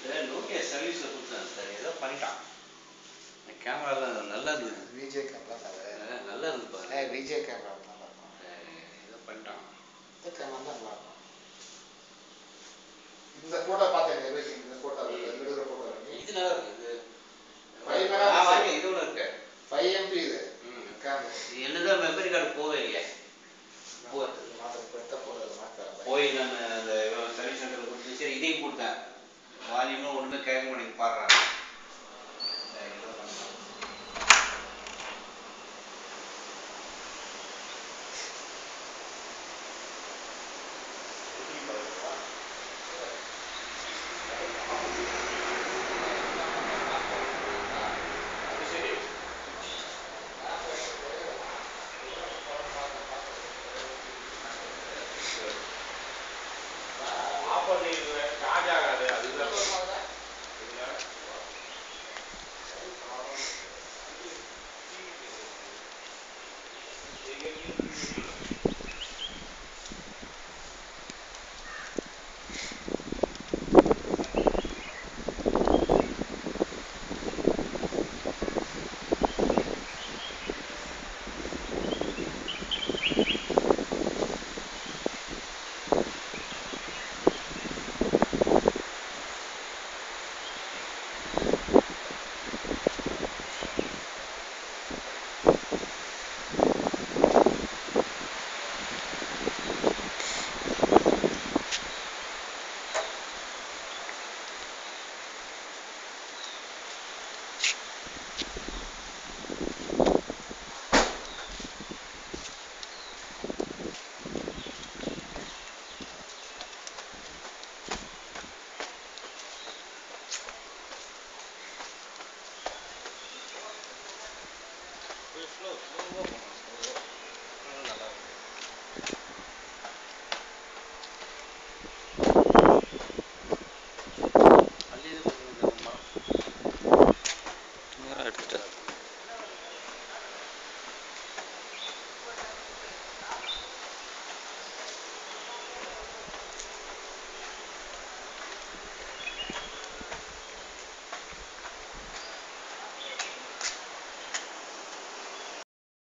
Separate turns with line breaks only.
இந்த நோக்கியா சர்வீஸில் கொடுத்தேன் சார் ஏதோ பண்ணிட்டான் இந்த கேமராலாம் நல்லா இருந்தது
விஜே கேமரா சார்
அஹ் நல்லா இருந்தது பாருங்க
ஏ விஜே கேமரா நல்லா இருக்கும்
அஹ் ஏதோ பண்ணிட்டான்
இந்த கேமரா தான் நல்லா இருக்கும் இந்த ஃபோட்டோ பார்த்தேன் இந்த ஃபோட்டோ விடுகிற ஃபோட்டோ
இது நல்லா இருக்கு இது
Five
நான்
megapixel.
வாங்கி இதோட இருக்கு
ஃபைவ் எம்பி இது
ம்.
கேமரா
இது என்னதான் மெமரி கார்டு போவே இல்லையே போ-
பெத்த ஃபோட்டோ மாற்ற
போய் நான் அந்த சர்வீஸ் சென்டரில் கொடுத்து சரி இதையும் கொடுத்தேன் வால்யூம்லாம் ஒன்றுமே கேட்க மாட்டேங்குது பாடுறாங்க
ஆஃப் பண்ணிடுவேன் சார்ஜ் ஆகாது அதுதான்
ஸ்லோ ஸ்லோவாக